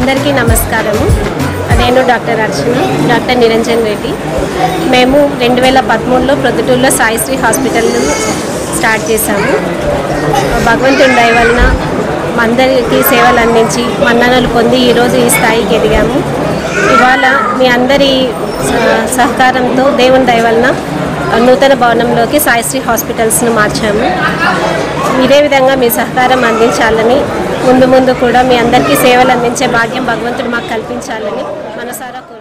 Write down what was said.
అందరికీ నమస్కారము నేను డాక్టర్ అర్చన డాక్టర్ నిరంజన్ రెడ్డి మేము రెండు వేల పదమూడులో ప్రొద్దుటూరులో సాయిశ్రీ హాస్పిటల్ స్టార్ట్ చేశాము భగవంతుని దయ వలన మా అందరికీ సేవలు అందించి మన్ననలు పొంది ఈరోజు ఈ స్థాయికి ఎదిగాము ఇవాళ మీ అందరి స- సహకారంతో దేవుని దయ వలన నూతన భవనంలోకి సాయిశ్రీ హాస్పిటల్స్ను మార్చాము ఇదే విధంగా మీ సహకారం అందించాలని ముందు ముందు కూడా మీ అందరికీ సేవలు అందించే భాగ్యం భగవంతుడు మాకు కల్పించాలని మనసారా కోరు